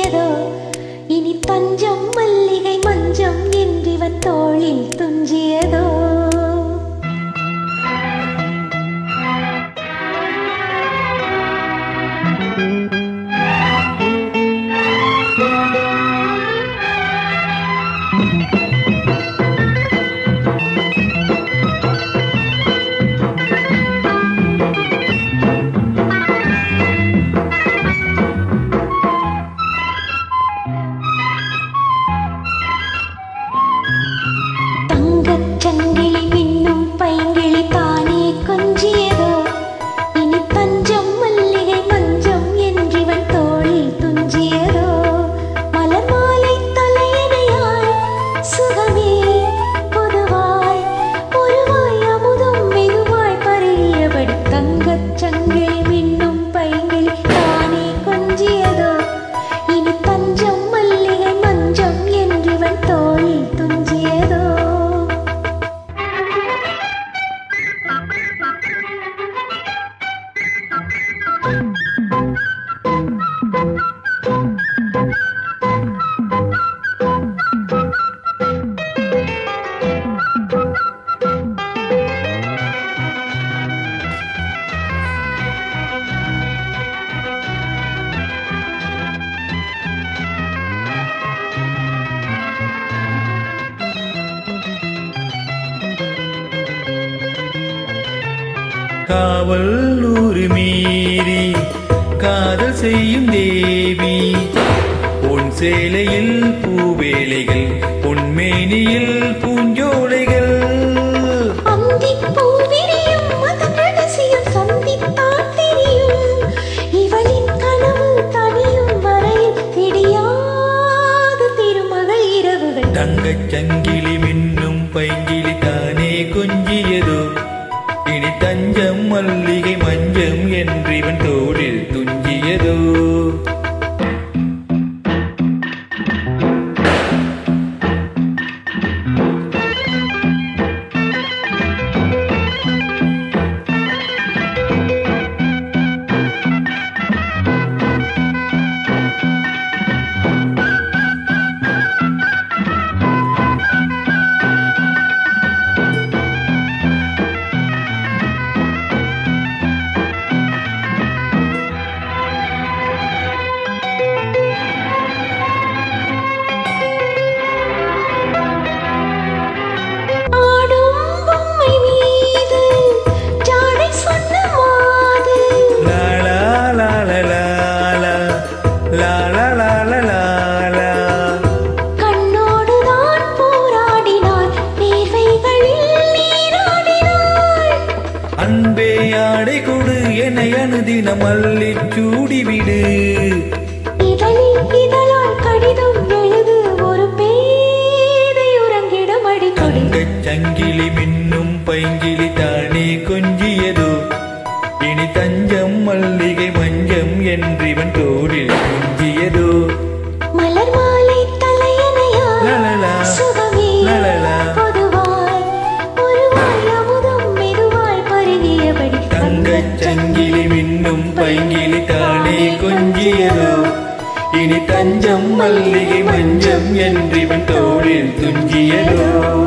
கொஞ்சியதோ இனி தஞ்சம் மல்லிகை மஞ்சம் என்றிவன் தோளில் துஞ்சியதோ தங்கச் சங்கிலி மின்னும் பைங்கிளி தானே கொஞ்சியதோ இனி தஞ்சம் மல்லிகை மஞ்சம் என்றிவன் தோளில் துஞ்சியதோ மலர் மாலை தலையணையாய் சுகமே பொதுவாய் ஒருவாய் அமுதும் மெதுவாய் பருகியபடி தங்கச் சங்கிலி மின்னும் பைங்கிளி தானே கொஞ்சியதோ இனி தஞ்சம் மல்லிகை மஞ்சம் என்றிவன் தோளில் துஞ்சியதோ காவல் ஊரு மீறி காதல் செய்யும் தேவி உன் சேலையில் பூவேலைகள் பொன்மேனியில் பூஞ்சோலைகள் அந்திப் பூவிரியும் அதன் ரகசியம் சந்தித்தான் தெரியும். இவளின் கனவு தனியும் வரையில் தெரியாது திருமகள் இரவுகள். தங்கச் சங்கிலி மின்னும் பைங்கிலி தானே கொஞ்சியதோ இனி தஞ்சம் மல்லிகை மஞ்சம் என்றிவன் தோளில் துஞ்சியதோ ஆடும் பொம்மை மீது ஜாடை சொன்ன மாது. லா லா லா லா லா லா. லா லா லா லா லா லா. கண்ணோடுதான் போராடினாள் வேர்வைகளில் நீராடினாள் அன்பே ஆடை கொடு என்னை அனுதினம் அள்ளிச் சூடிவிடு இதழில் இதழால் கடிதம் எழுது ஒரு பேதை உறங்கிடும் அடிக்கொடி தங்கச் சங்கிலி மின்னும் பைங்கிலி தானே கொஞ்சியதோ இனி தஞ்சம் மல்லிகை மஞ்சம் என்றிவன் தோளில் குஞ்சியதோ மலர் மாலை தலையணையாய் லலலா, சுகமே லலலா. பொதுவாய் ஒருவாய் அமுதம் மெதுவாய் பருகியபடி தங்கச் சங்கிலி மின்னும் பைங்கிலி தானே கொஞ்சியதோ இனி தஞ்சம் மல்லிகை மஞ்சம் என்றிவன் தோளில் துஞ்சியதோ